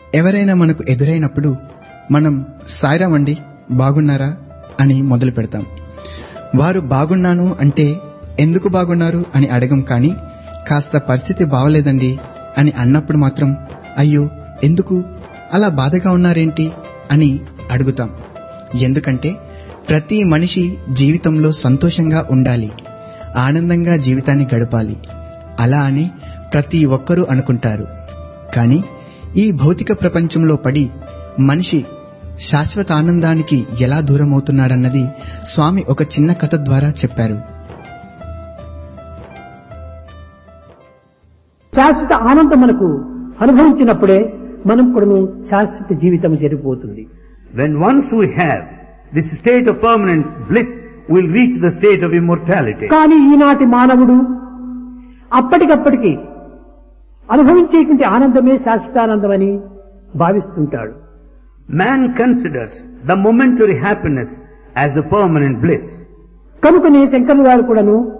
ఎవరైనా మనకు ఎదురైనప్పుడు మనం సాయిరాం అండి బాగున్నారా అని మొదలు పెడతాం వారు బాగున్నాను అంటే ఎందుకు బాగున్నారు అని అడగం కానీ కాస్త పరిస్థితి బాగలేదండి అని అన్నప్పుడు మాత్రం అయ్యో ఎందుకు అలా బాధగా ఉన్నారేంటి అని అడుగుతాం ఎందుకంటే ప్రతి మనిషి జీవితంలో సంతోషంగా ఉండాలి ఆనందంగా జీవితాన్ని గడపాలి అలా అని ప్రతి ఒక్కరూ అనుకుంటారు కానీ ఈ భౌతిక ప్రపంచంలో పడి మనిషి శాశ్వత ఆనందానికి ఎలా దూరమవుతున్నాడన్నది స్వామి ఒక చిన్న కథ ద్వారా చెప్పారు శాశ్వత ఆనందం మనకు అనుభవించినప్పుడే మనం కూడా శాశ్వత జీవితం జరిగిపోతుంది When once we have this state of permanent bliss, we'll reach the state of immortality. కానీ ఈనాటి మానవుడు అప్పటికప్పటికి అనుభవించేటువంటి ఆనందమే శాశ్వతానందమని భావిస్తుంటాడు Man considers the momentary happiness as the permanent bliss. కనుకనే శంకరులు గారు కూడాను